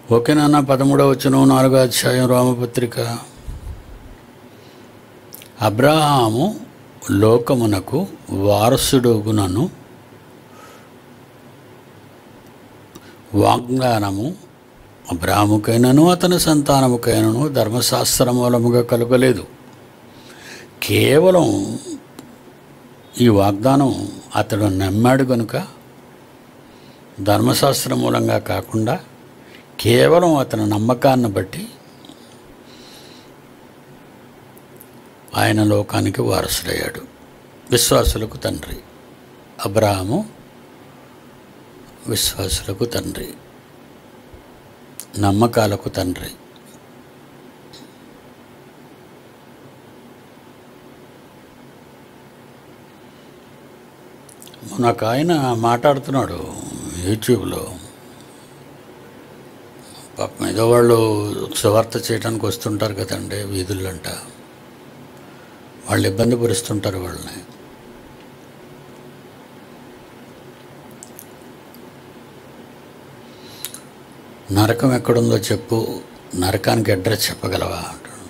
ఓకేనన్న పదమూడవ వచనం నాలుగో అధ్యాయం రామపత్రిక అబ్రహాము లోకమునకు వారసుడుగునను వాగ్దానము అబ్రాహముకైనను అతని సంతానముకైనను ధర్మశాస్త్ర మూలముగా కలగలేదు కేవలం ఈ వాగ్దానం అతడు నమ్మాడు కనుక ధర్మశాస్త్ర మూలంగా కాకుండా కేవలం అతని నమ్మకాన్ని బట్టి ఆయన లోకానికి వారసుడయ్యాడు విశ్వాసులకు తండ్రి అబ్రాహము విశ్వాసులకు తండ్రి నమ్మకాలకు తండ్రి నాకు ఆయన మాట్లాడుతున్నాడు యూట్యూబ్లో పాపం ఏదో వాళ్ళు సువార్త చేయడానికి వస్తుంటారు కదండి వీధుల్లంట వాళ్ళు ఇబ్బంది పరుస్తుంటారు వాళ్ళని నరకం ఎక్కడుందో చెప్పు నరకానికి అడ్రస్ చెప్పగలవా అంటాడు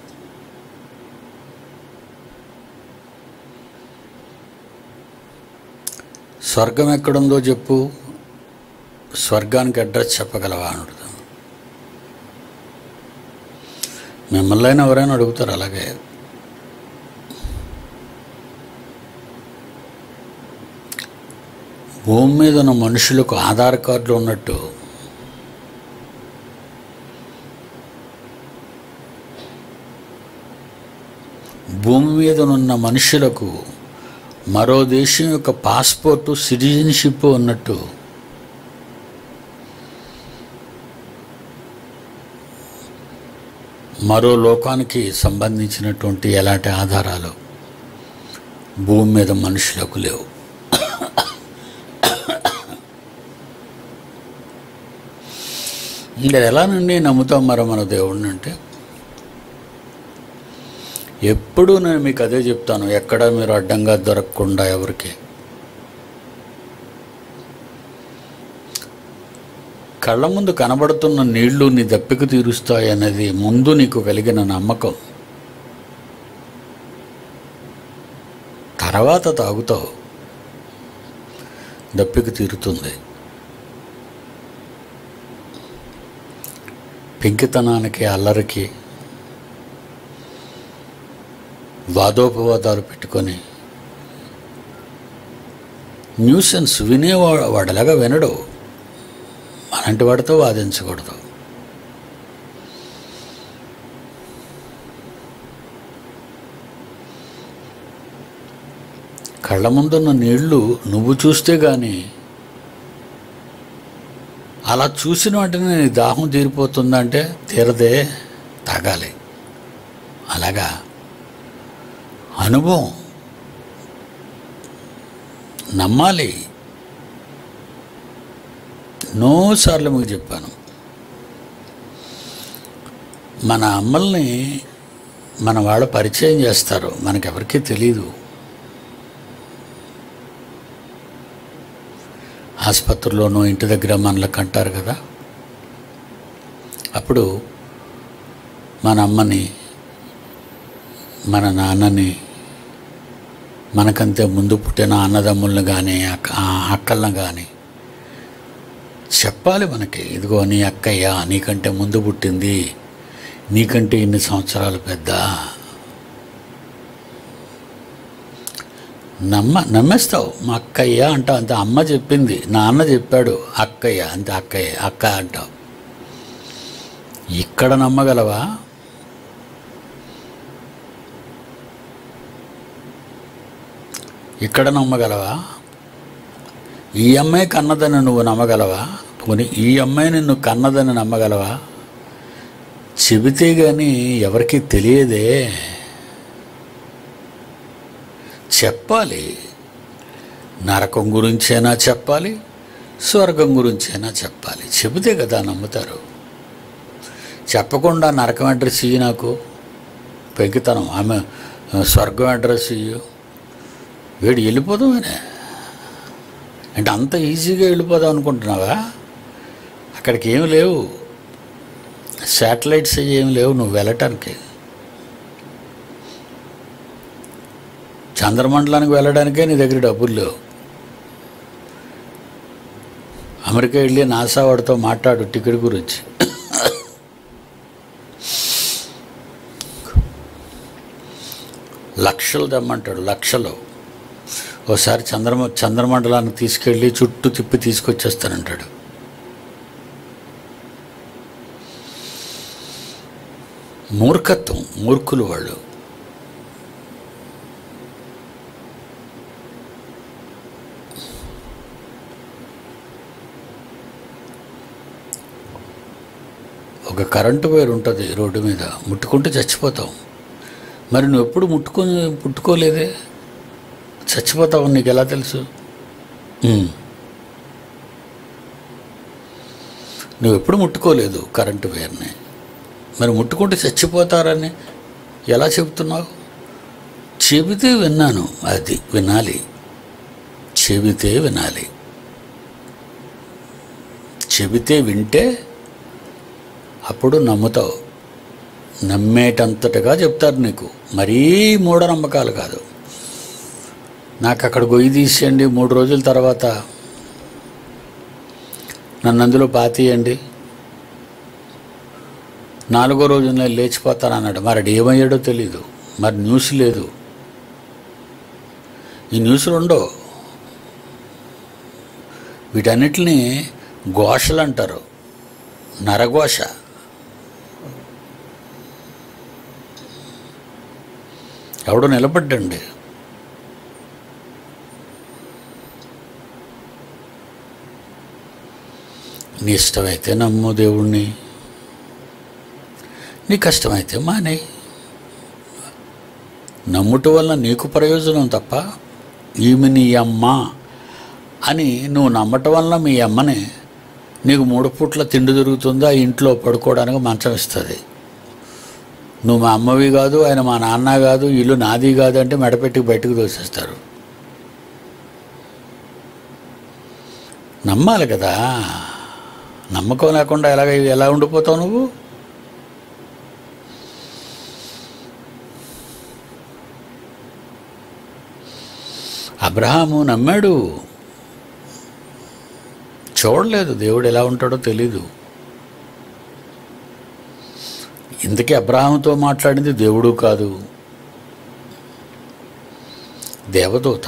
స్వర్గం ఎక్కడుందో చెప్పు స్వర్గానికి అడ్రస్ చెప్పగలవా అంటాడు మిమ్మల్ని ఎవరైనా అడుగుతారు అలాగే భూమి మీద ఉన్న మనుషులకు ఆధార్ కార్డులు ఉన్నట్టు భూమి మీద ఉన్న మనుషులకు మరో దేశం యొక్క పాస్పోర్టు సిటిజన్షిప్ ఉన్నట్టు మరో లోకానికి సంబంధించినటువంటి ఎలాంటి ఆధారాలు భూమి మీద మనుషులకు లేవు ఇంకా ఎలానండి నమ్ముతాం మరి మన దేవుడిని అంటే ఎప్పుడు నేను మీకు అదే చెప్తాను ఎక్కడ మీరు అడ్డంగా దొరకకుండా ఎవరికి కళ్ళ ముందు కనబడుతున్న నీళ్లు నీ దప్పిక తీరుస్తాయి అనేది ముందు నీకు కలిగిన నమ్మకం తర్వాత తాగుతావు దప్పిక తీరుతుంది పెంకితనానికి అల్లరికి వాదోపవాదాలు పెట్టుకొని న్యూసెన్స్ వినేవాడు వాడలాగా వినడు అలాంటి వాడితో వాదించకూడదు కళ్ళ ముందున్న నీళ్లు నువ్వు చూస్తే కానీ అలా చూసిన వెంటనే నీ దాహం తీరిపోతుందంటే తీరదే తాగాలి అలాగా అనుభవం నమ్మాలి ఎన్నోసార్లు మీకు చెప్పాను మన అమ్మల్ని మన వాళ్ళు పరిచయం చేస్తారు మనకెవరికీ తెలీదు ఆసుపత్రిలోనూ ఇంటి దగ్గర మనలకు అంటారు కదా అప్పుడు మన అమ్మని మన నాన్నని మనకంతే ముందు పుట్టిన అన్నదమ్ములను కానీ అక్క అక్కలను కానీ చెప్పాలి మనకి ఇదిగో నీ అక్కయ్య నీకంటే ముందు పుట్టింది నీకంటే ఇన్ని సంవత్సరాలు పెద్ద నమ్మ నమ్మేస్తావు మా అక్కయ్య అంటావు అంతే అమ్మ చెప్పింది నాన్న చెప్పాడు అక్కయ్య అంతే అక్కయ్య అక్క అంటావు ఇక్కడ నమ్మగలవా ఇక్కడ నమ్మగలవా ఈ అమ్మాయి కన్నదని నువ్వు నమ్మగలవా పోనీ ఈ అమ్మాయి నిన్ను కన్నదని నమ్మగలవా చెబితే కానీ ఎవరికి తెలియదే చెప్పాలి నరకం గురించైనా చెప్పాలి స్వర్గం గురించైనా చెప్పాలి చెబితే కదా నమ్ముతారు చెప్పకుండా నరకం అడ్రస్ ఇయ్యి నాకు పెంకితనం ఆమె స్వర్గం అడ్రస్ ఇయ్యు వీడు వెళ్ళిపోదామనే అంటే అంత ఈజీగా వెళ్ళిపోదాం అనుకుంటున్నావా అక్కడికి ఏమి లేవు శాటిలైట్స్ ఏమి లేవు నువ్వు వెళ్ళటానికి చంద్రమండలానికి వెళ్ళడానికే నీ దగ్గర డబ్బులు లేవు అమెరికా వెళ్ళి నాసా వాడితో మాట్లాడు టికెట్ గురించి లక్షలు తెమ్మంటాడు లక్షలు ఓసారి చంద్రమ చంద్రమండలానికి తీసుకెళ్ళి చుట్టూ తిప్పి తీసుకొచ్చేస్తానంటాడు మూర్ఖత్వం మూర్ఖులు వాళ్ళు ఒక కరెంటు వైర్ ఉంటుంది రోడ్డు మీద ముట్టుకుంటే చచ్చిపోతాం మరి నువ్వు ఎప్పుడు ముట్టుకొని ముట్టుకోలేదే చచ్చిపోతావు నీకు ఎలా తెలుసు ఉమ్. నువ్వు ఎప్పుడు ముట్టుకోలేదు కరెంటు వైర్ని మరి ముట్టుకుంటే చచ్చిపోతారని ఎలా చెబుతున్నావు చెబితే విన్నాను అది వినాలి చెబితే వినాలి చెబితే వింటే అప్పుడు నమ్ముతావు నమ్మేటంతటగా చెప్తారు నీకు మరీ మూఢనమ్మకాలు కాదు నాకు అక్కడ గొయ్యి తీసేయండి మూడు రోజుల తర్వాత నన్ను అందులో పాతీయండి నాలుగో రోజు నేను లేచిపోతాను అన్నాడు మరి అది ఏమయ్యాడో తెలీదు మరి న్యూస్ లేదు ఈ న్యూస్లు ఉండవు వీటన్నిటిని ఘోషలు అంటారు నరఘోష ఎవడో నిలబడ్డండి నీ ఇష్టమైతే నమ్ము దేవుణ్ణి నీ కష్టమైతే మానే నమ్ముట వల్ల నీకు ప్రయోజనం తప్ప ఈమె నీ అమ్మ అని నువ్వు నమ్మటం వల్ల మీ అమ్మని నీకు మూడు పూట్ల తిండి దొరుకుతుంది ఆ ఇంట్లో పడుకోవడానికి మంచం ఇస్తుంది నువ్వు మా అమ్మవి కాదు ఆయన మా నాన్న కాదు ఇల్లు నాది కాదు అంటే మెడపెట్టి బయటకు దోసేస్తారు నమ్మాలి కదా నమ్మకం లేకుండా ఎలాగ ఎలా ఉండిపోతావు నువ్వు అబ్రహాము నమ్మాడు చూడలేదు దేవుడు ఎలా ఉంటాడో తెలీదు ఇంతకీ అబ్రహాముతో మాట్లాడింది దేవుడు కాదు దేవదూత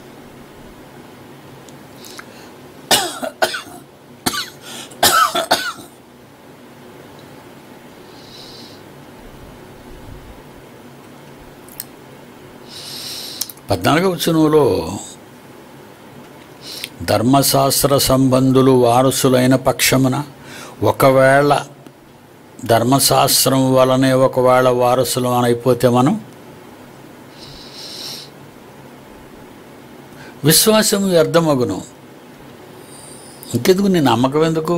పద్నాలుగవ వచనంలో ధర్మశాస్త్ర సంబంధులు వారసులైన పక్షమున ఒకవేళ ధర్మశాస్త్రం వలనే ఒకవేళ వారసులం అయిపోతే మనం విశ్వాసం వ్యర్థమగును ఇంకెందుకు నీ నమ్మకం ఎందుకు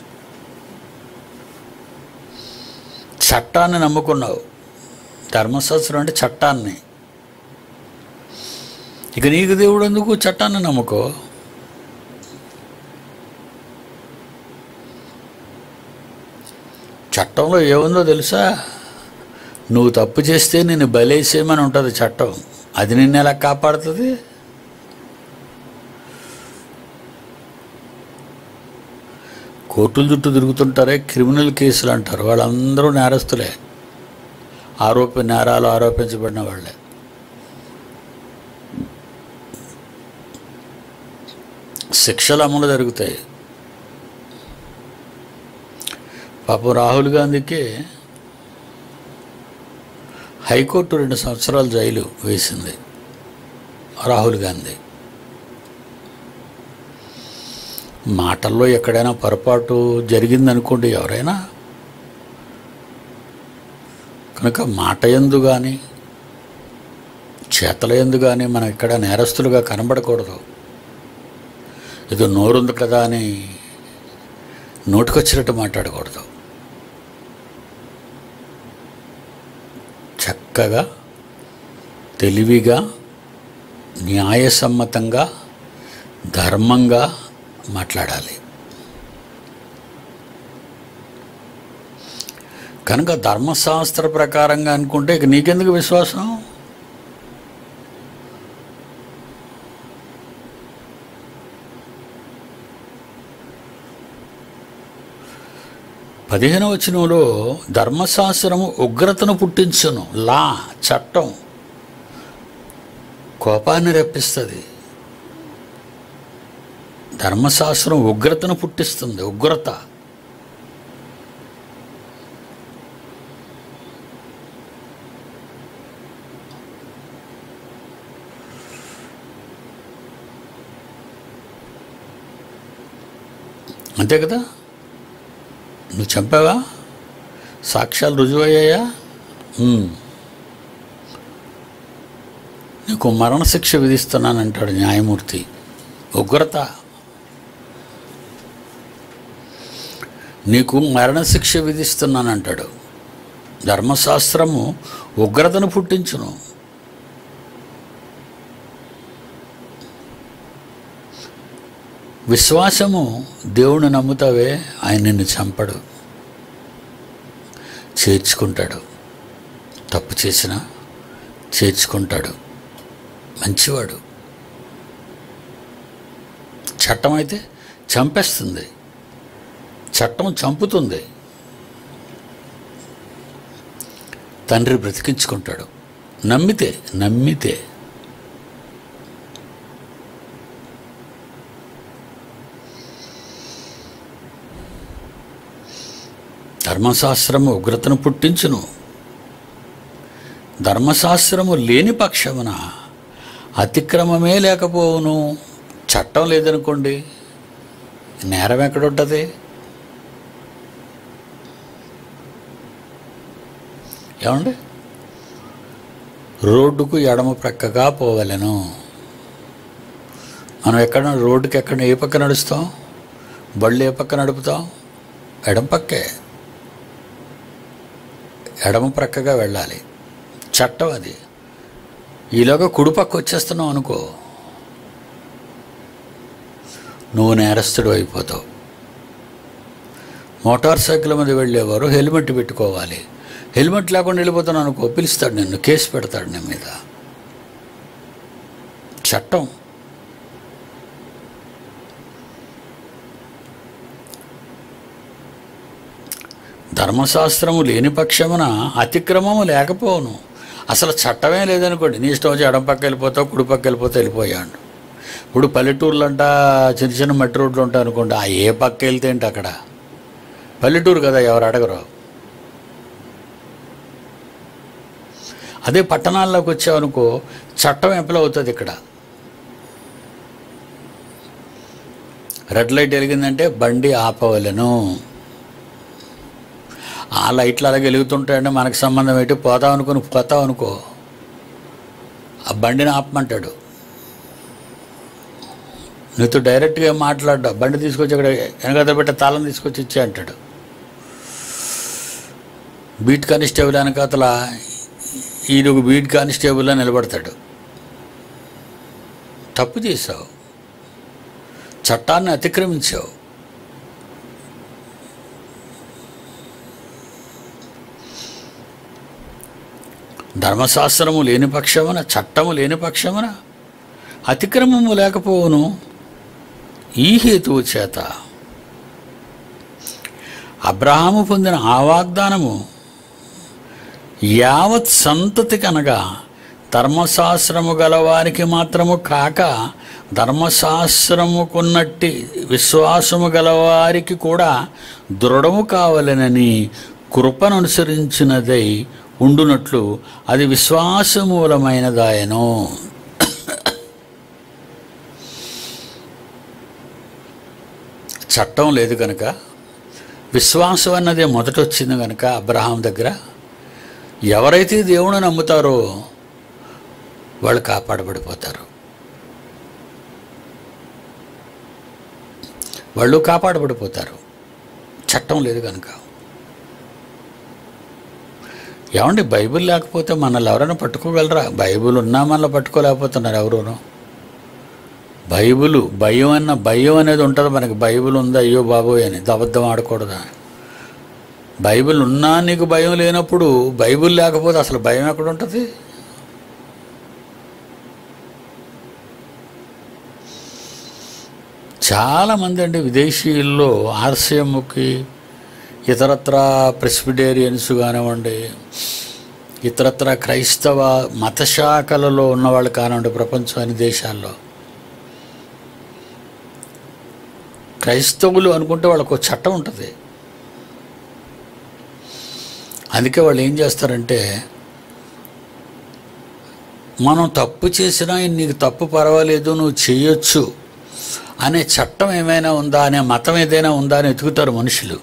చట్టాన్ని నమ్ముకున్నావు ధర్మశాస్త్రం అంటే చట్టాన్ని ఇక నీకు దేవుడు ఎందుకు చట్టాన్ని నమ్ముకో చట్టంలో ఏముందో తెలుసా నువ్వు తప్పు చేస్తే నిన్ను బలేసేయమని ఉంటుంది చట్టం అది నిన్ను ఎలా కాపాడుతుంది కోర్టుల చుట్టూ తిరుగుతుంటారే క్రిమినల్ కేసులు అంటారు వాళ్ళందరూ నేరస్తులే ఆరోపి నేరాలు ఆరోపించబడిన వాళ్ళే శిక్షలు అమలు జరుగుతాయి పాపం రాహుల్ గాంధీకి హైకోర్టు రెండు సంవత్సరాలు జైలు వేసింది రాహుల్ గాంధీ మాటల్లో ఎక్కడైనా పొరపాటు జరిగిందనుకోండి ఎవరైనా కనుక మాట ఎందు కానీ చేతల ఎందు కానీ మనం ఇక్కడ నేరస్తులుగా కనబడకూడదు ఏదో నోరుంది కదా అని నోటికొచ్చినట్టు మాట్లాడకూడదు చక్కగా తెలివిగా న్యాయసమ్మతంగా ధర్మంగా మాట్లాడాలి కనుక ధర్మశాస్త్ర ప్రకారంగా అనుకుంటే ఇక నీకెందుకు విశ్వాసం పదిహేను వచనంలో ధర్మశాస్త్రము ఉగ్రతను పుట్టించును లా చట్టం కోపాన్ని రప్పిస్తుంది ధర్మశాస్త్రం ఉగ్రతను పుట్టిస్తుంది ఉగ్రత అంతే కదా నువ్వు చంపావా సాక్ష్యాలు రుజువయ్యాయా ఉమ్. నీకు మరణశిక్ష విధిస్తున్నానంటాడు న్యాయమూర్తి ఉగ్రత నీకు మరణశిక్ష విధిస్తున్నానంటాడు ధర్మశాస్త్రము ఉగ్రతను పుట్టించును విశ్వాసము దేవుని నమ్ముతావే ఆయన నిన్ను చంపడు చేర్చుకుంటాడు తప్పు చేసినా చేర్చుకుంటాడు మంచివాడు చట్టం అయితే చంపేస్తుంది చట్టం చంపుతుంది తండ్రి బ్రతికించుకుంటాడు నమ్మితే నమ్మితే ధర్మశాస్త్రము ఉగ్రతను పుట్టించును ధర్మశాస్త్రము లేని పక్షమున అతిక్రమమే లేకపోవును చట్టం లేదనుకోండి నేరం ఎక్కడుంటుంది ఏమండి రోడ్డుకు ఎడమ ప్రక్కగా పోవలెను మనం ఎక్కడ రోడ్డుకి ఎక్కడ ఏ పక్క నడుస్తాం బళ్ళు ఏ పక్క నడుపుతాం ఎడమ పక్కే ఎడమ ప్రక్కగా వెళ్ళాలి చట్టం అది ఈలోగా కుడిపక్క వచ్చేస్తున్నావు అనుకో నువ్వు నేరస్తుడు అయిపోతావు మోటార్ సైకిల్ మీద వెళ్ళేవారు హెల్మెట్ పెట్టుకోవాలి హెల్మెట్ లేకుండా వెళ్ళిపోతున్నావు అనుకో పిలుస్తాడు నిన్ను కేసు పెడతాడు నీ మీద చట్టం ధర్మశాస్త్రము లేని పక్షమున అతిక్రమము లేకపోవును అసలు చట్టమే లేదనుకోండి నీ ఇష్టం వచ్చి ఎడం పక్క వెళ్ళిపోతావు కుడి పక్క వెళ్ళిపోతే వెళ్ళిపోయాడు ఇప్పుడు పల్లెటూర్లు అంట చిన్న చిన్న మట్టి రోడ్లు ఉంటాయి అనుకోండి ఆ ఏ పక్క వెళ్తే ఏంటి అక్కడ పల్లెటూరు కదా ఎవరు అడగరు అదే పట్టణాల్లోకి వచ్చావనుకో చట్టం ఎంపలు అవుతుంది ఇక్కడ రెడ్ లైట్ వెలిగిందంటే బండి ఆపవలెను ఆ లైట్లు అలాగే వెలుగుతుంటాయంటే మనకు సంబంధం ఏంటి పోతాం అనుకుని పోతాం అనుకో ఆ బండిని ఆపమంటాడు నీతో డైరెక్ట్గా ఏం మాట్లాడ్డా బండి తీసుకొచ్చి అక్కడ వెనకత పెట్టే తాళం తీసుకొచ్చి ఇచ్చే అంటాడు బీట్ కానిస్టేబుల్ వెనకాతల ఈయన ఒక బీట్ కానిస్టేబుల్లో నిలబడతాడు తప్పు చేశావు చట్టాన్ని అతిక్రమించావు ధర్మశాస్త్రము లేని పక్షమున చట్టము లేని పక్షమున అతిక్రమము లేకపోవును ఈ హేతువు చేత అబ్రహాము పొందిన ఆ వాగ్దానము యావత్ సంతతి కనగా ధర్మశాస్త్రము గలవారికి మాత్రము కాక ధర్మశాస్త్రముకున్నట్టి విశ్వాసము గలవారికి కూడా దృఢము కావాలనని కృపను అనుసరించినదై ఉండునట్లు అది విశ్వాసమూలమైనదాయను చట్టం లేదు కనుక విశ్వాసం అన్నదే మొదట వచ్చింది కనుక అబ్రహాం దగ్గర ఎవరైతే దేవుని నమ్ముతారో వాళ్ళు కాపాడబడిపోతారు వాళ్ళు కాపాడబడిపోతారు చట్టం లేదు కనుక ఏమండి బైబిల్ లేకపోతే మనల్ని ఎవరైనా పట్టుకోగలరా బైబిల్ ఉన్నా మనల్ని పట్టుకోలేకపోతున్నారు ఎవరూను బైబిల్ భయం అన్న భయం అనేది ఉంటుంది మనకి బైబిల్ ఉందా అయ్యో బాబోయ్ అని అబద్ధం ఆడకూడదా బైబిల్ ఉన్నా నీకు భయం లేనప్పుడు బైబిల్ లేకపోతే అసలు భయం ఎక్కడ ఉంటుంది చాలామంది అండి విదేశీయుల్లో ఆర్సీఎంకి ఇతరత్ర ప్రెస్బిటేరియన్స్ కానివ్వండి ఇతరత్ర క్రైస్తవ మత శాఖలలో ఉన్నవాళ్ళు కానివ్వండి ప్రపంచం అన్ని దేశాల్లో క్రైస్తవులు అనుకుంటే వాళ్ళకు ఒక చట్టం ఉంటుంది అందుకే వాళ్ళు ఏం చేస్తారంటే మనం తప్పు చేసినా నీకు తప్పు పర్వాలేదు నువ్వు చేయొచ్చు అనే చట్టం ఏమైనా ఉందా అనే మతం ఏదైనా ఉందా అని వెతుకుతారు మనుషులు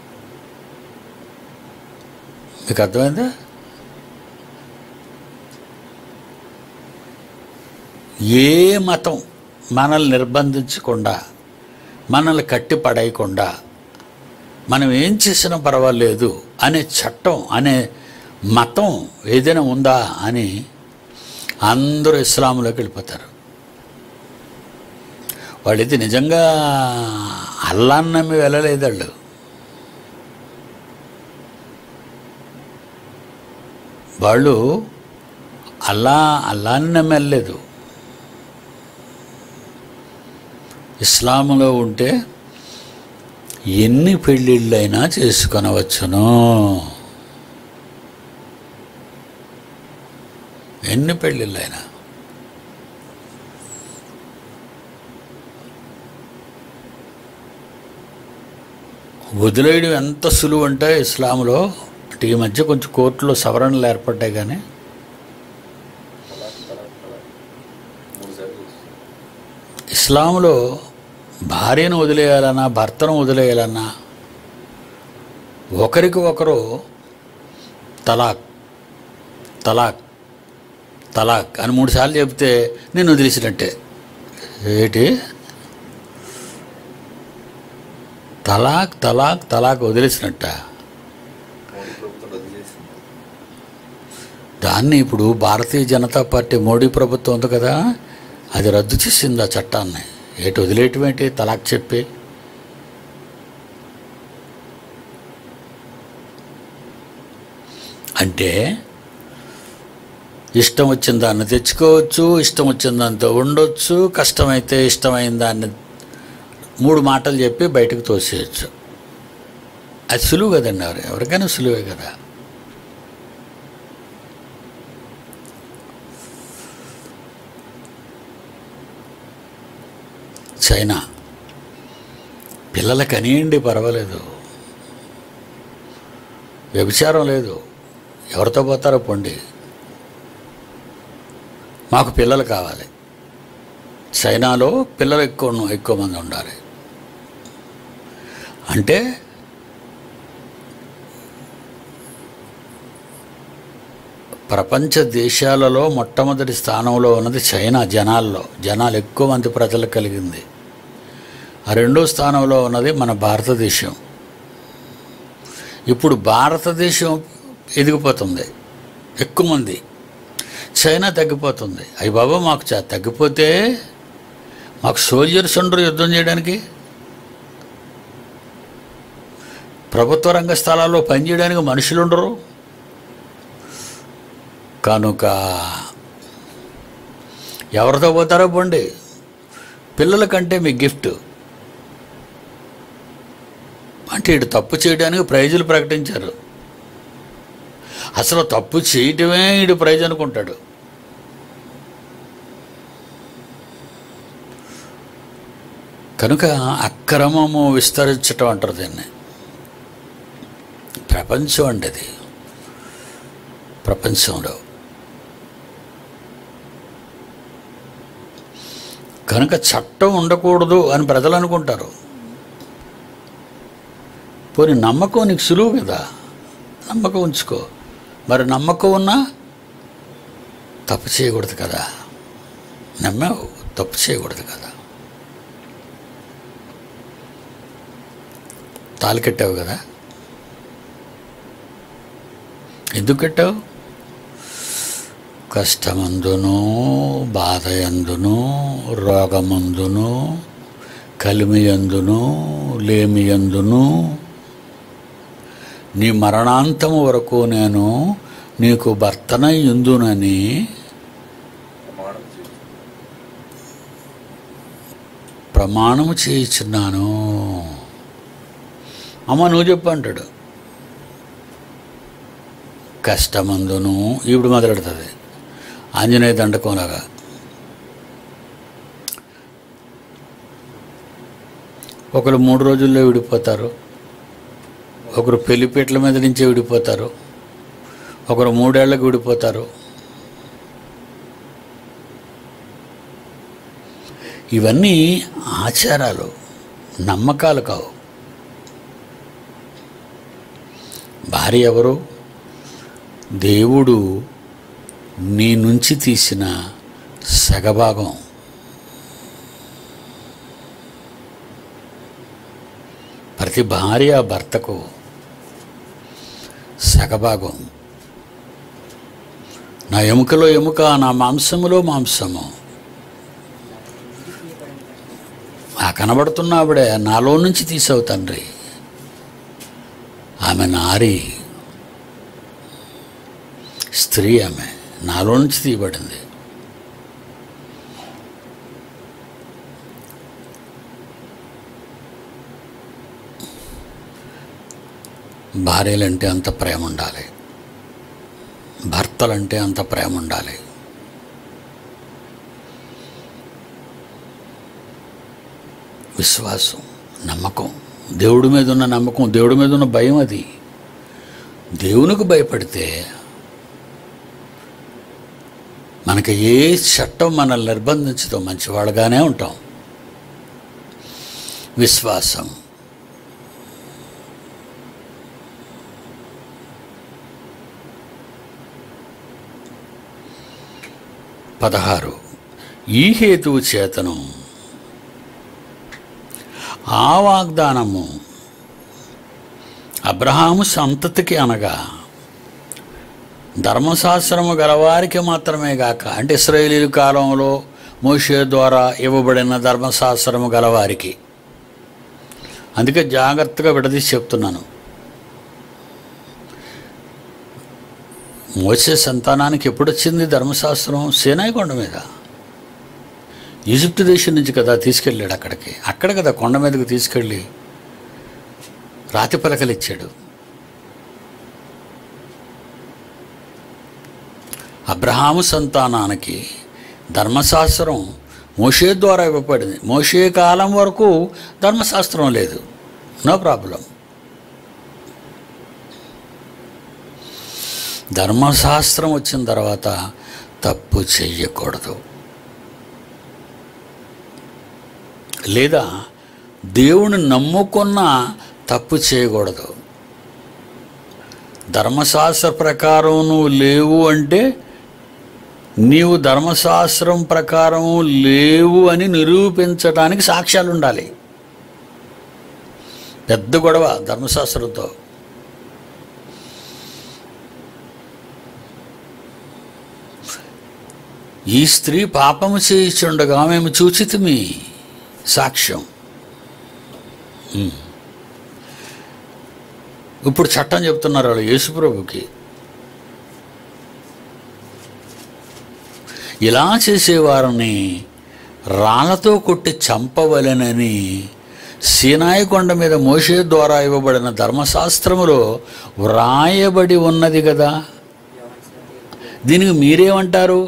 మీకు అర్థమైందా ఏ మతం మనల్ని నిర్బంధించకుండా మనల్ని కట్టి పడేయకుండా మనం ఏం చేసినా పర్వాలేదు అనే చట్టం అనే మతం ఏదైనా ఉందా అని అందరూ ఇస్లాంలోకి వెళ్ళిపోతారు వాళ్ళైతే నిజంగా అల్లాన్ని నమ్మి వెళ్ళలేదు వాళ్ళు వాళ్ళు అల్లా అల్లాని నమ్మి వెళ్ళలేదు ఇస్లాంలో ఉంటే ఎన్ని పెళ్ళిళ్ళైనా చేసుకొనవచ్చును ఎన్ని పెళ్ళిళ్ళైనా వదిలేయడం ఎంత సులువు అంటే ఇస్లాంలో అంటే ఈ మధ్య కొంచెం కోర్టులో సవరణలు ఏర్పడ్డాయి కానీ తలాక్ తలాక్ తలాక్ మూడు సార్లు ఇస్లాంలో భార్యను వదిలేయాలన్నా భర్తను వదిలేయాలన్నా ఒకరికి ఒకరు తలాక్ తలాక్ తలాక్ అని మూడు సార్లు చెప్తే నేను వదిలేసినట్టే ఏంటి తలాక్ తలాక్ తలాక్ వదిలేసినట్ట మోడీ ప్రభుత్వం రద్దు చేసింది దాన్ని ఇప్పుడు భారతీయ జనతా పార్టీ మోడీ ప్రభుత్వం ఉంది కదా అది రద్దు చేసింది ఆ చట్టాన్ని ఏటి వదిలేయటం ఏంటి తలాక్ చెప్పి అంటే ఇష్టం వచ్చిన దాన్ని తెచ్చుకోవచ్చు ఇష్టం వచ్చిన దాంతో ఉండొచ్చు కష్టమైతే ఇష్టమైన దాన్ని మూడు మాటలు చెప్పి బయటకు తోసేయచ్చు అది సులువు కదండి ఎవరు ఎవరికైనా సులువే కదా చైనా పిల్లలకి అనియండి పర్వాలేదు వ్యభిచారం లేదు ఎవరితో పోతారో పొండి మాకు పిల్లలు కావాలి చైనాలో పిల్లలు ఎక్కువ ఉన్న- ఎక్కువ మంది ఉండాలి అంటే ప్రపంచ దేశాలలో మొట్టమొదటి స్థానంలో ఉన్నది చైనా జనాల్లో జనాలు ఎక్కువ మంది ప్రజలు కలిగింది ఆ రెండో స్థానంలో ఉన్నది మన భారతదేశం ఇప్పుడు భారతదేశం ఎదిగిపోతుంది ఎక్కువ మంది చైనా తగ్గిపోతుంది అయ్యి బాబా మాకు చ- తగ్గిపోతే మాకు సోల్జర్స్ ఉండరు యుద్ధం చేయడానికి ప్రభుత్వ రంగ స్థలాల్లో పనిచేయడానికి మనుషులు ఉండరు కనుక ఎవరితో పోతారో పోండి పిల్లల కంటే మీ గిఫ్ట్ అంటే ఇటు తప్పు చేయడానికి ప్రైజులు ప్రకటించారు అసలు తప్పు చేయటమే ఇటు ప్రైజ్ అనుకుంటాడు కనుక అక్రమము విస్తరించటం అంటారు దీన్ని ప్రపంచం అండి అది ప్రపంచంలో కనుక చట్టం ఉండకూడదు అని ప్రజలు అనుకుంటారు పోనీ నమ్మకం నీకు సులువు కదా నమ్మకం ఉంచుకో మరి నమ్మకం ఉన్నా తప్పు చేయకూడదు కదా నమ్మావు తప్పు చేయకూడదు కదా తాళి కట్టావు కదా ఎందుకు కట్టావు కష్టమందును బాధయందును రోగమందును కలిమియందును లేమియందును నీ మరణాంతము వరకు నేను నీకు భర్తనై ఉందునని ప్రమాణం చేసి ప్రమాణము చేయించున్నాను అమ్మ నువ్వు చెప్పు అంటాడు కష్టమందును ఇప్పుడు మొదలెడుతుంది ఆంజనేయ దండకంలాగా ఒకరు మూడు రోజుల్లో విడిపోతారు ఒకరు పెళ్లిపీటల మీద నుంచే విడిపోతారు ఒకరు మూడేళ్లకు విడిపోతారు ఇవన్నీ ఆచారాలు నమ్మకాలు కావు భార్య ఎవరు దేవుడు నీ నుంచి తీసిన సగభాగం ప్రతి భార్య భర్తకు సగభాగం నా ఎముకలో ఎముక నా మాంసములో మాంసము ఆ కనబడుతున్న ఆవిడే నాలో నుంచి తీసావు తండ్రి ఆమె నారి స్త్రీ ఆమె నాలో నుంచి తీయబడింది భార్యలంటే అంత ప్రేమ ఉండాలి భర్తలంటే అంత ప్రేమ ఉండాలి విశ్వాసం నమ్మకం దేవుడి మీద ఉన్న నమ్మకం దేవుడి మీద ఉన్న భయం అది దేవునికి భయపడితే మనకి ఏ చట్టం మనల్ని నిర్బంధించదో మంచివాళ్ళగానే ఉంటాం విశ్వాసం పదహారు ఈ హేతువు చేతను ఆ వాగ్దానము అబ్రహాము సంతతికి అనగా ధర్మశాస్త్రము గలవారికి మాత్రమే గాక అంటే ఇస్రాయేలీల కాలంలో మోషే ద్వారా ఇవ్వబడిన ధర్మశాస్త్రము గలవారికి అందుకే జాగ్రత్తగా విడదీసి చెప్తున్నాను మోసే సంతానానికి ఎప్పుడు వచ్చింది ధర్మశాస్త్రం సేనాయి కొండ మీద ఈజిప్ట్ దేశం నుంచి కదా తీసుకెళ్ళాడు అక్కడికి అక్కడ కదా కొండ మీదకి తీసుకెళ్ళి రాతి పలకలు ఇచ్చాడు అబ్రహాము సంతానానికి ధర్మశాస్త్రం మోషే ద్వారా ఇవ్వబడింది మోషే కాలం వరకు ధర్మశాస్త్రం లేదు నో ప్రాబ్లం ధర్మశాస్త్రం వచ్చిన తర్వాత తప్పు చెయ్యకూడదు లేదా దేవుని నమ్ముకున్న తప్పు చేయకూడదు ధర్మశాస్త్ర ప్రకారం నువ్వు లేవు అంటే నీవు ధర్మశాస్త్రం ప్రకారం లేవు అని నిరూపించడానికి సాక్ష్యాలు ఉండాలి పెద్ద గొడవ ధర్మశాస్త్రంతో ఈ స్త్రీ పాపము చేయిచుండగా మేము చూచితిమి సాక్ష్యం ఉమ్. ఇప్పుడు చట్టం చెప్తున్నారు వాళ్ళు యేసుప్రభుకి ఇలా చేసేవారిని రాళ్లతో కొట్టి చంపవలెనని సీనాయి కొండ మీద మోషే ద్వారా ఇవ్వబడిన ధర్మశాస్త్రములో వ్రాయబడి ఉన్నది కదా దీనికి మీరేమంటారు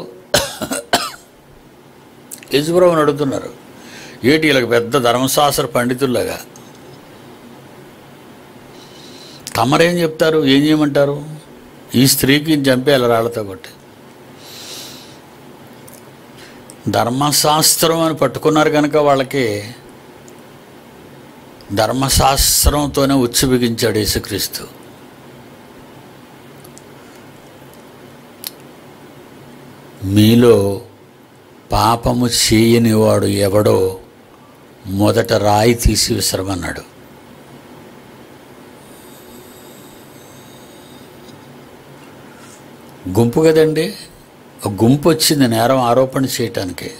యజుప్రభుని అడుగుతున్నారు ఏటి వీళ్ళకి పెద్ద ధర్మశాస్త్ర పండితుల్లాగా తమరేం చెప్తారు ఏం చేయమంటారు ఈ స్త్రీకి చంపేయాలి రాళ్లతో కొట్టి ధర్మశాస్త్రం అని పట్టుకున్నారు కనుక వాళ్ళకి ధర్మశాస్త్రంతోనే ఉచ్చు బిగించాడు యేసుక్రీస్తు మీలో పాపము చేయనివాడు ఎవడో మొదట రాయి తీసి విసరమన్నాడు గుంపు కదండి ఒక గుంపు వచ్చింది నేరం ఆరోపణ చేయటానికి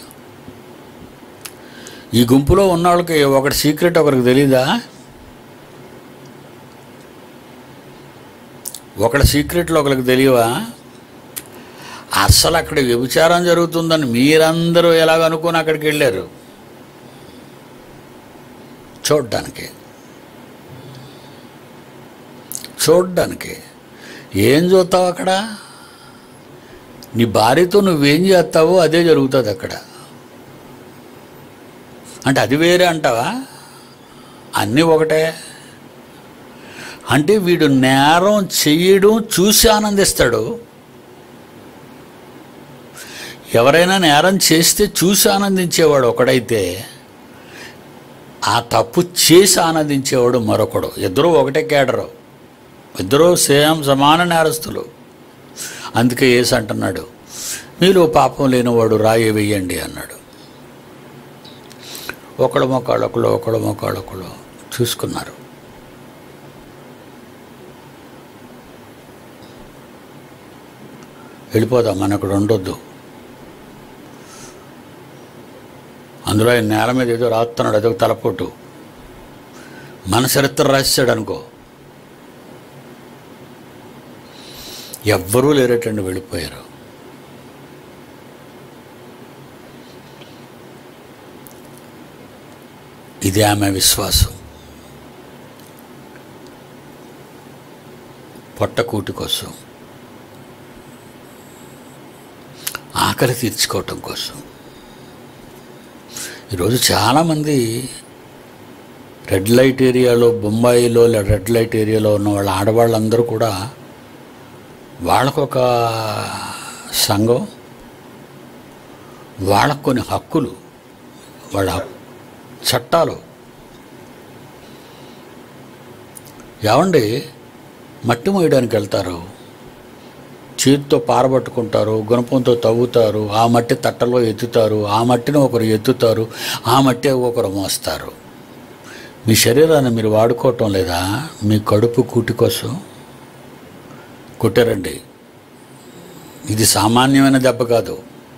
ఈ గుంపులో ఉన్న వాళ్ళకి ఒకటి సీక్రెట్ ఒకరికి తెలీదా ఒకళ్ళ సీక్రెట్లు ఒకరికి తెలియవా అస్సలు అక్కడ వ్యభిచారం జరుగుతుందని మీరందరూ ఎలాగనుకుని అక్కడికి వెళ్ళారు చూడ్డానికి చూడ్డానికి ఏం చూస్తావు అక్కడ నీ భార్యతో నువ్వేం చేస్తావో అదే జరుగుతుంది అక్కడ అంటే అది వేరే అంటావా అన్నీ ఒకటే అంటే వీడు నేరం చెయ్యడం చూసి ఆనందిస్తాడు ఎవరైనా నేరం చేస్తే చూసి ఆనందించేవాడు ఒకడైతే ఆ తప్పు చేసి ఆనందించేవాడు మరొకడు ఇద్దరూ ఒకటే కేడరు ఇద్దరూ సేమ్ సమాన నేరస్తులు అందుకే ఏసు అంటున్నాడు మీలో పాపం లేనివాడు రాయి వెయ్యండి అన్నాడు ఒకడు మొక్కడొకడు ఒకడు మొక్కడొకడు చూసుకున్నారు వెళ్ళిపోదాం మన ఇక్కడ ఉండొద్దు అందులో ఆయన నేల మీద ఏదో రాస్తున్నాడు అదొక తలపోటు మన చరిత్ర రాశాడు అనుకో ఎవ్వరూ లేరటండి వెళ్ళిపోయారు ఇది ఆమె విశ్వాసం పొట్టకూటి కోసం ఆకలి తీర్చుకోవటం కోసం ఈరోజు చాలామంది రెడ్ లైట్ ఏరియాలో బొంబాయిలో లేదా రెడ్ లైట్ ఏరియాలో ఉన్న వాళ్ళ ఆడవాళ్ళందరూ కూడా వాళ్ళకొక సంఘం వాళ్ళకు కొన్ని హక్కులు వాళ్ళ హక్- చట్టాలు ఏమండి మట్టి మోయడానికి వెళ్తారు చేతితో పారబట్టుకుంటారు గుణపంతో తవ్వుతారు ఆ మట్టి తట్టలో ఎత్తుతారు ఆ మట్టిని ఒకరు ఎత్తుతారు ఆ మట్టి ఒకరు మోస్తారు మీ శరీరాన్ని మీరు వాడుకోవటం లేదా మీ కడుపు కూటి కోసం కొట్టారండి ఇది సామాన్యమైన దెబ్బ కాదు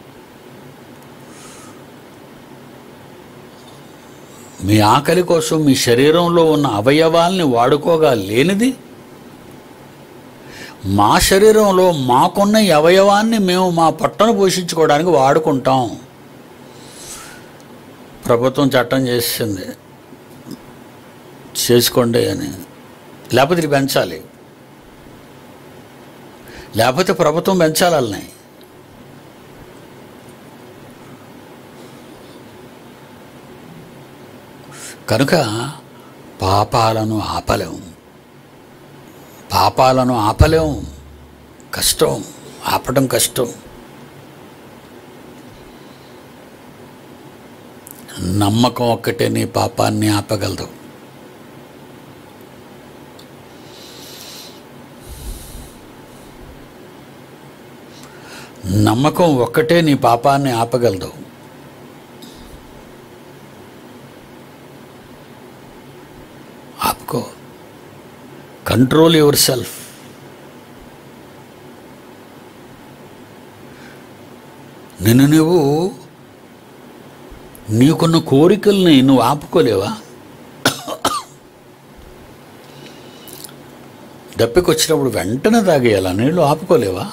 మీ ఆకలి కోసం మీ శరీరంలో ఉన్న అవయవాల్ని వాడుకోగా లేనిది మా శరీరంలో మాకున్న ఈ అవయవాన్ని మేము మా పొట్టను పోషించుకోవడానికి వాడుకుంటాం ప్రభుత్వం చట్టం చేసింది చేసుకోండి అని లేకపోతే ఇది పెంచాలి లేకపోతే ప్రభుత్వం పెంచాలి వాళ్ళని కనుక పాపాలను ఆపలేం పాపాలను ఆపలేం కష్టం ఆపడం కష్టం నమ్మకం ఒక్కటే నీ పాపాన్ని ఆపగలదు నమ్మకం ఒక్కటే నీ పాపాన్ని ఆపగలదు ఆపుకో కంట్రోల్ యువర్ సెల్ఫ్ నిన్ను నువ్వు నీకున్న కోరికల్ని నువ్వు ఆపుకోలేవా దప్పికొచ్చినప్పుడు వెంటనే తాగేయాలా నీళ్ళు ఆపుకోలేవా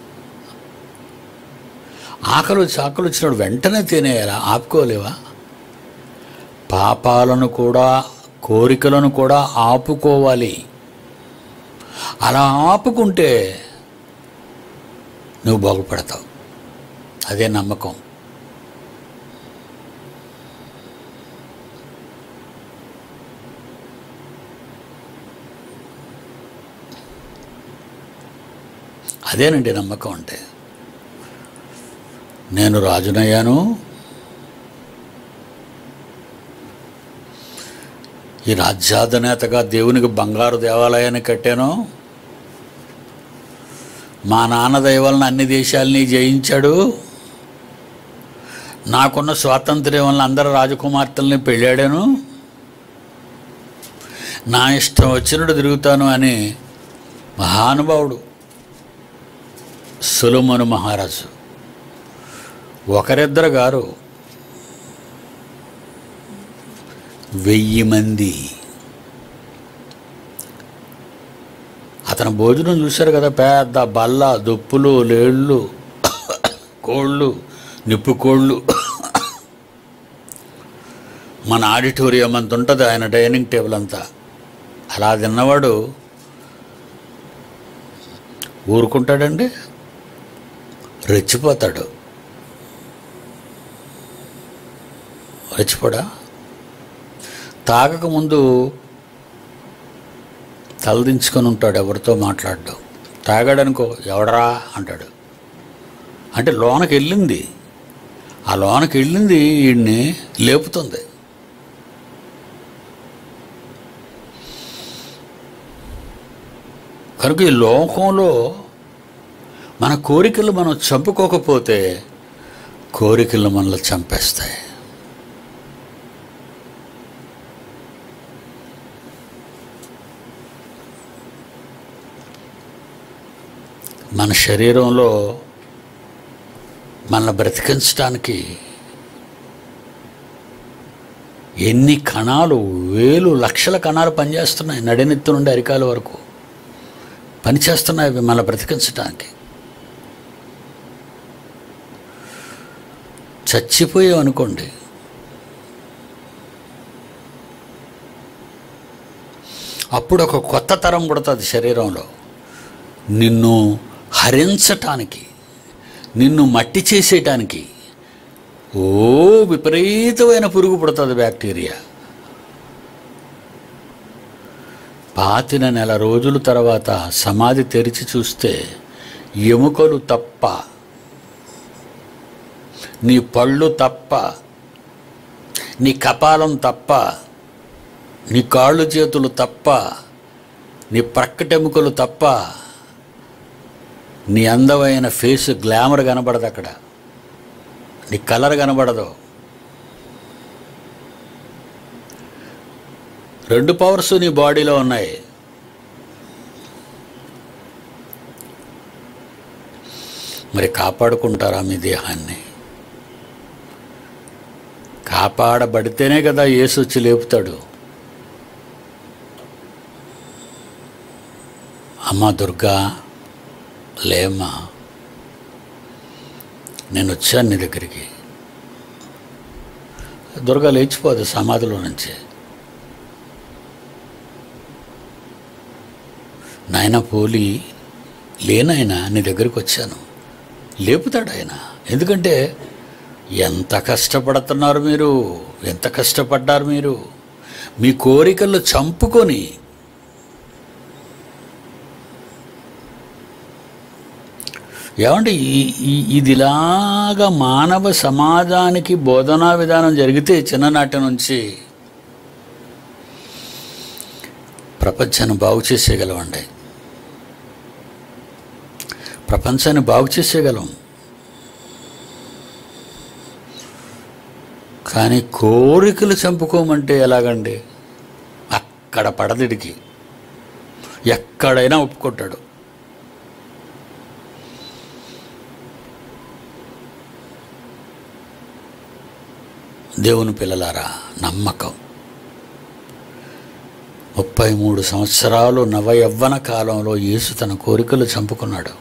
ఆకలి వచ్చి ఆకలి వచ్చినప్పుడు వెంటనే తినేయాలా ఆపుకోలేవా పాపాలను కూడా కోరికలను కూడా ఆపుకోవాలి అలా ఆపుకుంటే నువ్వు బాగుపడతావు అదే నమ్మకం అదేనండి నమ్మకం అంటే నేను రాజునయ్యాను ఈ రాజ్యాధినేతగా దేవునికి బంగారు దేవాలయాన్ని కట్టాను మా నాన్న దయ వలన అన్ని దేశాలని జయించాడు నాకున్న స్వాతంత్ర్యం వలన అందరు రాజకుమార్తెల్ని పెళ్ళాడాను నా ఇష్టం వచ్చినట్టు తిరుగుతాను అని మహానుభావుడు సులుమను మహారాజు ఒకరిద్దరు గారు వెయ్యి మంది అతని భోజనం చూశారు కదా పెద్ద బల్ల దుప్పులు లేళ్ళు కోళ్ళు నిప్పు కోళ్ళు మన ఆడిటోరియం అంత ఉంటుంది ఆయన డైనింగ్ టేబుల్ అంతా అలా తిన్నవాడు ఊరుకుంటాడండి రెచ్చిపోతాడు రెచ్చిపోడా తాగక ముందు తలదించుకొని ఉంటాడు ఎవరితో మాట్లాడడం తాగాడనుకో ఎవడరా అంటాడు అంటే లోనకి వెళ్ళింది ఆ లోనకి వెళ్ళింది వీడిని లేపుతుంది కనుక ఈ లోకంలో మన కోరికలు మనం చంపుకోకపోతే కోరికలు మనల్ని చంపేస్తాయి మన శరీరంలో మనల్ని బ్రతికించడానికి ఎన్ని కణాలు వేలు లక్షల కణాలు పనిచేస్తున్నాయి నడినెత్తు నుండి అరికాల వరకు పనిచేస్తున్నాయి అవి మనల్ని బ్రతికించడానికి చచ్చిపోయాం అనుకోండి అప్పుడు ఒక కొత్త తరం పుడుతుంది శరీరంలో నిన్ను హరించటానికి నిన్ను మట్టి చేసేయటానికి ఓ విపరీతమైన పురుగు పుడుతుంది బ్యాక్టీరియా పాతిన నెల రోజుల తర్వాత సమాధి తెరిచి చూస్తే ఎముకలు తప్ప నీ పళ్ళు తప్ప నీ కపాలం తప్ప నీ కాళ్ళు చేతులు తప్ప నీ ప్రక్కటెముకలు తప్ప నీ అందమైన ఫేస్ గ్లామర్ కనబడదు అక్కడ నీ కలర్ కనబడదు రెండు పవర్స్ నీ బాడీలో ఉన్నాయి మరి కాపాడుకుంటారా మీ దేహాన్ని కాపాడబడితేనే కదా యేసు వచ్చి లేపుతాడు అమ్మ దుర్గా లేమ్మా నేను వచ్చాను నీ దగ్గరికి దుర్గా లేచిపోదు సమాధిలో నుంచి నాయన పోలి లేనాయన నీ దగ్గరికి వచ్చాను లేపుతాడు ఆయన ఎందుకంటే ఎంత కష్టపడుతున్నారు మీరు ఎంత కష్టపడ్డారు మీరు మీ కోరికలు చంపుకొని ఏమంటే ఈ ఈ- ఇదిలాగా మానవ సమాజానికి బోధనా విధానం జరిగితే చిన్ననాటి నుంచి ప్రపంచాన్ని బాగు చేసేయగలమండి ప్రపంచాన్ని బాగు చేసేయగలం కానీ కోరికలు చంపుకోమంటే ఎలాగండి అక్కడ పడదిడికి ఎక్కడైనా ఒప్పుకుంటాడు దేవుని పిల్లలారా నమ్మకం ముప్పై మూడు సంవత్సరాలు నవయవ్వన కాలంలో యేసు తన కోరికలు చంపుకున్నాడు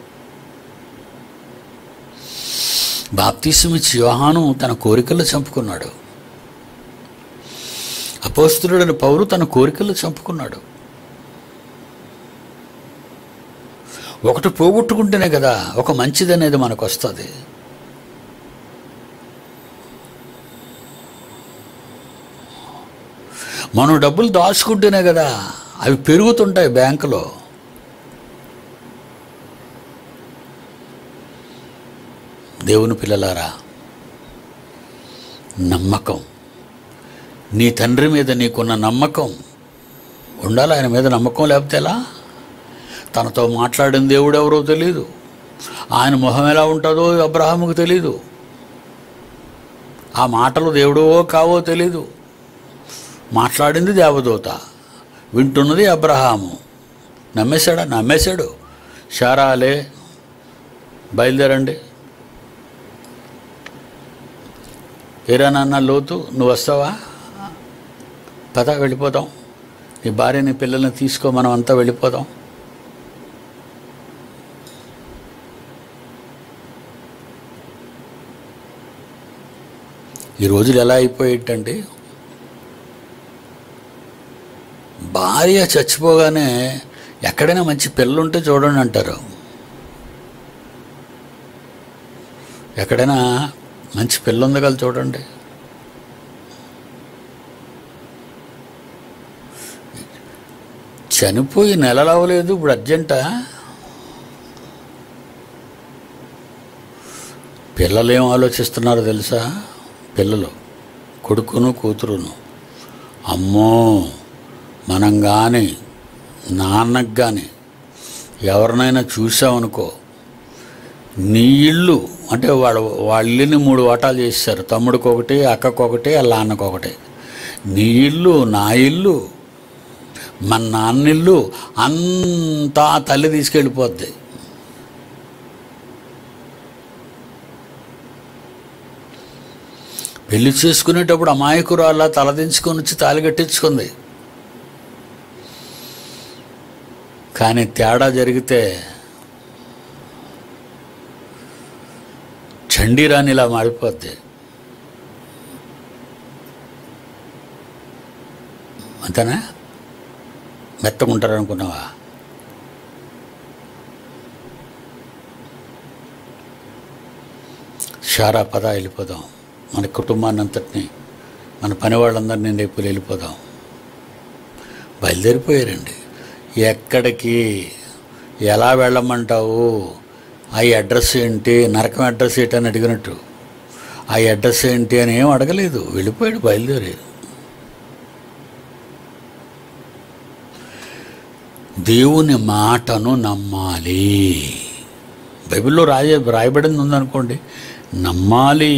బాప్తీసమిచ్చి యోహాను తన కోరికలు చంపుకున్నాడు అపోస్తులుడని పౌరు తన కోరికలు చంపుకున్నాడు ఒకటి పోగొట్టుకుంటేనే కదా ఒక మంచిదనేది మనకు వస్తుంది మనం డబ్బులు దాచుకుంటేనే కదా అవి పెరుగుతుంటాయి బ్యాంకులో దేవుని పిల్లలారా నమ్మకం నీ తండ్రి మీద నీకున్న నమ్మకం ఉండాలి ఆయన మీద నమ్మకం లేకపోతే ఎలా తనతో మాట్లాడిన దేవుడు ఎవరో తెలియదు ఆయన మొహం ఎలా ఉంటుందో అబ్రహాముకు తెలీదు ఆ మాటలు దేవుడో కావో తెలీదు మాట్లాడింది దేవదూత వింటున్నది అబ్రహాము నమ్మేశాడా నమ్మేశాడు షారాలే బయలుదేరండి ఏరా నాన్న లోతు నువ్వు వస్తావా పద వెళ్ళిపోదాం నీ భార్యని పిల్లల్ని తీసుకో మనం అంతా వెళ్ళిపోదాం ఈ రోజులు ఎలా అయిపోయేటండి భార్య చచ్చిపోగానే ఎక్కడైనా మంచి పిల్లలుంటే చూడండి అంటారు ఎక్కడైనా మంచి పిల్ల ఉంది కదా చూడండి చనిపోయి నెలలు అవ్వలేదు ఇప్పుడు అర్జెంటా పిల్లలు ఏం ఆలోచిస్తున్నారో తెలుసా పిల్లలు కొడుకును కూతురును అమ్మో మనం కానీ నాన్నకు కానీ ఎవరినైనా చూసామనుకో నీ ఇల్లు అంటే వాళ్ళ వాళ్ళ ఇల్లుని మూడు వాటాలు చేశారు తమ్ముడికి ఒకటి అక్కకు ఒకటి వాళ్ళ నాన్నకు ఒకటి నీ ఇల్లు నా ఇల్లు మన నాన్న ఇల్లు అంతా తల్లి తీసుకెళ్ళిపోద్ది పెళ్లి చేసుకునేటప్పుడు అమాయకురాల్లా తలదించుకొని వచ్చి తాలి కట్టించుకుంది కానీ తేడా జరిగితే చండీరాణిలా మారిపోద్ది అంతేనా మెత్తగుంటారు అనుకున్నావా షారా పద వెళ్ళిపోదాం మన కుటుంబాన్ని అంతటిని మన పని వాళ్ళందరినీ రేపు వెళ్ళిపోదాం బయలుదేరిపోయారండి ఎక్కడికి ఎలా వెళ్ళమంటావు ఆ అడ్రస్ ఏంటి నరకం అడ్రస్ ఏంటి అని అడిగినట్టు ఆ అడ్రస్ ఏంటి అని ఏం అడగలేదు వెళ్ళిపోయాడు బయలుదేరి దేవుని మాటను నమ్మాలి బైబిల్లో రాయ రాయబడింది ఉందనుకోండి నమ్మాలి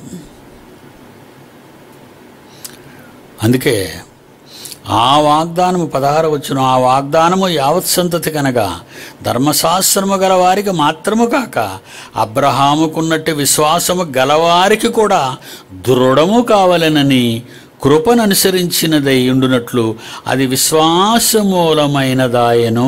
అందుకే ఆ వాగ్దానము పదహారు వచ్చును ఆ వాగ్దానము యావత్ సంతతి కనగా ధర్మశాస్త్రము గల వారికి మాత్రము కాక అబ్రహాముకున్నట్టు విశ్వాసము గలవారికి కూడా దృఢము కావాలనని కృపను అనుసరించినదై ఉండునట్లు అది విశ్వాసమూలమైనదాయను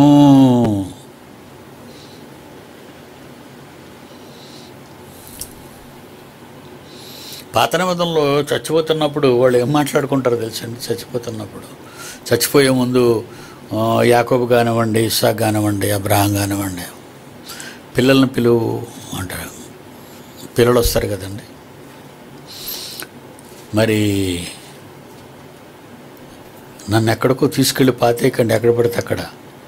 పాత నిబంధనలో చచ్చిపోతున్నప్పుడు వాళ్ళు ఏం మాట్లాడుకుంటారో తెలుసండి చచ్చిపోతున్నప్పుడు చచ్చిపోయే ముందు ఆ, యాకోబు కానివ్వండి ఇస్సాక్ కానివ్వండి అబ్రహాం కానివ్వండి పిల్లల్ని పిలువు అంటారు పిల్లలు వస్తారు కదండి మరి నన్ను ఎక్కడికో తీసుకెళ్ళి పాతేయకండి ఎక్కడ పడితే అక్కడ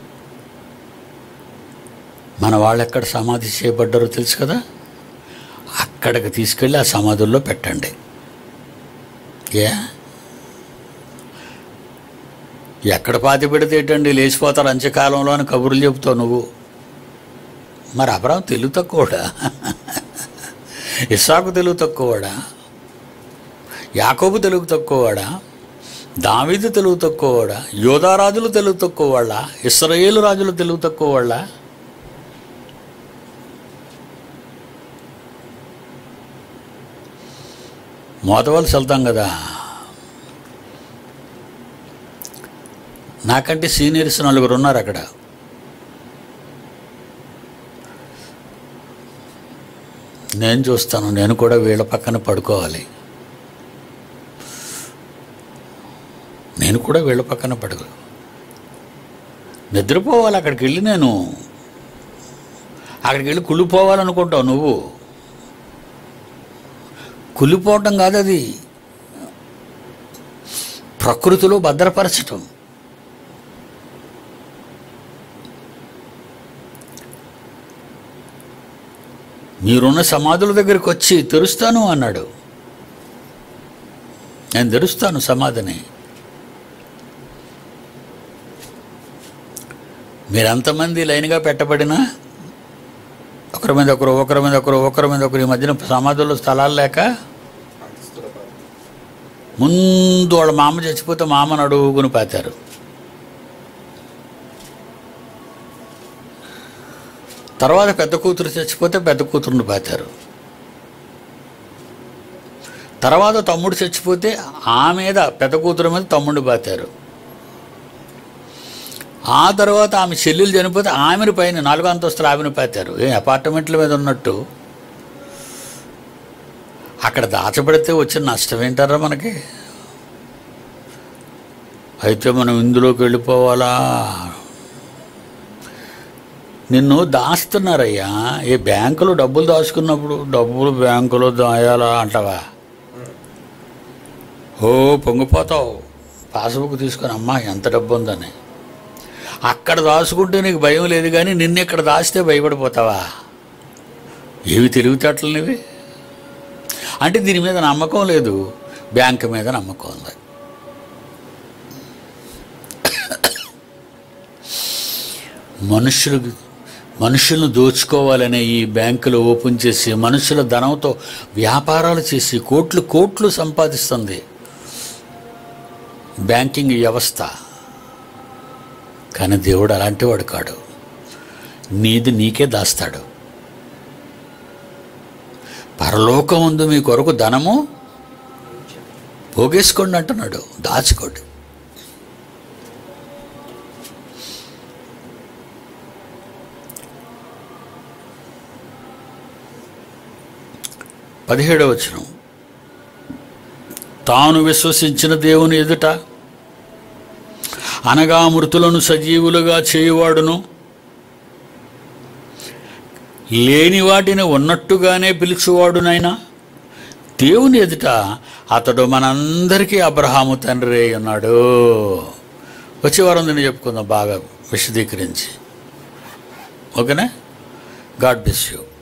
మన వాళ్ళు ఎక్కడ సమాధి చేయబడ్డారో తెలుసు కదా అక్కడికి తీసుకెళ్ళి ఆ సమాధుల్లో పెట్టండి ఏ ఎక్కడ పాతి పెడితే ఏంటండి లేచిపోతారు అంత్యకాలంలో అని కబుర్లు చెబుతావు నువ్వు మరి అబ్రాహం తెలుగు తక్కువడా ఇస్సాకు తెలుగు తక్కువడా యాకోబు తెలుగు తక్కువవాడా దావీదు తెలుగు తక్కువవాడా యోధా రాజులు తెలుగు తక్కువవాళ్ళ ఇస్రాయేలు రాజులు తెలుగు తక్కువవాళ్ళ మోతవలసి వెళ్తాం కదా నాకంటే సీనియర్స్ నలుగురు ఉన్నారు అక్కడ నేను చూస్తాను నేను కూడా వీళ్ళ పక్కన పడుకోవాలి నేను కూడా వీళ్ళ పక్కన పడుకో నిద్రపోవాలి అక్కడికి వెళ్ళి నేను అక్కడికి వెళ్ళి కుళ్ళిపోవాలనుకుంటావు నువ్వు కుళ్ళిపోవటం కాదు అది ప్రకృతిలో భద్రపరచటం మీరున్న సమాధుల దగ్గరికి వచ్చి తెరుస్తాను అన్నాడు నేను తెరుస్తాను సమాధిని మీరెంతమంది లైన్గా పెట్టబడినా ఒకరి మీద ఒకరు ఒకరి మీద ఒకరు ఒకరి మీద ఒకరు ఈ మధ్యన సమాధుల్లో స్థలాలు లేక అంతస్తుల పాలన. ముందు వాళ్ళ మామ చచ్చిపోతే మామను అడుగుని పాతారు తర్వాత పెద్ద కూతురు చచ్చిపోతే పెద్ద కూతురుని పాతారు తర్వాత తమ్ముడు చచ్చిపోతే ఆ మీద పెద్ద కూతురు మీద తమ్ముడిని పాతారు ఆ తర్వాత ఆమె చెల్లెలు చనిపోతే ఆమెను పైన నాలుగో అంతస్తులు ఆమెను పాతారు ఏ అపార్ట్మెంట్ల మీద ఉన్నట్టు అక్కడ దాచబడితే వచ్చిన నష్టం ఏంటారా మనకి అయితే మనం ఇందులోకి వెళ్ళిపోవాలా నిన్ను దాస్తున్నారయ్యా ఏ బ్యాంకులో డబ్బులు దాచుకున్నప్పుడు డబ్బులు బ్యాంకులో దాయాలా అంటావా ఓ పొంగిపోతావు పాస్బుక్ తీసుకొని అమ్మా ఎంత డబ్బు ఉందని అక్కడ దాచుకుంటే నీకు భయం లేదు కానీ నిన్ను ఇక్కడ దాచితే భయపడిపోతావా ఏవి తెలివితేటలు నీవి అంటే దీని మీద నమ్మకం లేదు బ్యాంకు మీద నమ్మకం ఉంది మనుషులు మనుషులను దోచుకోవాలనే ఈ బ్యాంకులు ఓపెన్ చేసి మనుషుల ధనంతో వ్యాపారాలు చేసి కోట్లు కోట్లు సంపాదిస్తుంది బ్యాంకింగ్ వ్యవస్థ కానీ దేవుడు అలాంటి వాడు కాడు నీది నీకే దాస్తాడు పరలోకం ఉంది మీ కొరకు ధనము పోగేసుకోండి అంటున్నాడు దాచుకోండి పదిహేడవ వచనం తాను విశ్వసించిన దేవుని ఎదుట అనగా మృతులను సజీవులుగా చేయువాడును లేని వాటిని ఉన్నట్టుగానే పిలుచువాడునైనా దేవుని ఎదుట అతడు మనందరికీ అబ్రహాము తండ్రి అయి ఉన్నాడు వచ్చే వారం దీన్ని చెప్పుకుందాం బాగా విశదీకరించి ఓకేనా గాడ్ బ్లెస్ యూ